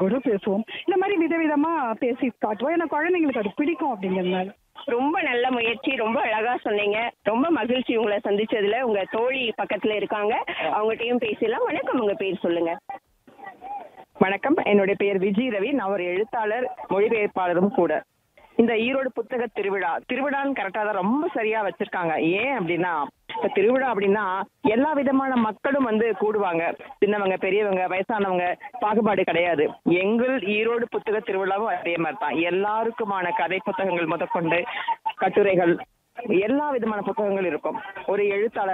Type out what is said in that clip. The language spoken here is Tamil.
கூட பேசுவோம் இந்த மாதிரி விதவிதமா பேசி காட்டுவோம் ஏன்னா குழந்தைங்களுக்கு அது பிடிக்கும் அப்படிங்கிறதுனால ரொம்ப நல்ல முயற்சி ரொம்ப அழகா சொன்னீங்க ரொம்ப மகிழ்ச்சி உங்களை சந்திச்சதுல உங்க தோழி பக்கத்துல இருக்காங்க அவங்ககிட்டயும் பேசலாம் வணக்கம் உங்க பேர் சொல்லுங்க வணக்கம் என்னுடைய பெயர் விஜய் ரவி நான் ஒரு எழுத்தாளர் மொழிபெயர்ப்பாளரும் கூட இந்த ஈரோடு புத்தக திருவிழா திருவிழான்னு கரெக்டாக தான் ரொம்ப சரியா வச்சிருக்காங்க ஏன் அப்படின்னா இப்ப திருவிழா அப்படின்னா எல்லா விதமான மக்களும் வந்து கூடுவாங்க சின்னவங்க பெரியவங்க வயசானவங்க பாகுபாடு கிடையாது எங்கள் ஈரோடு புத்தக திருவிழாவும் அதே மாதிரி தான் எல்லாருக்குமான கதை புத்தகங்கள் முதற்கொண்டு கட்டுரைகள் எல்லா விதமான புத்தகங்கள் இருக்கும் ஒரு எழுத்தாளர்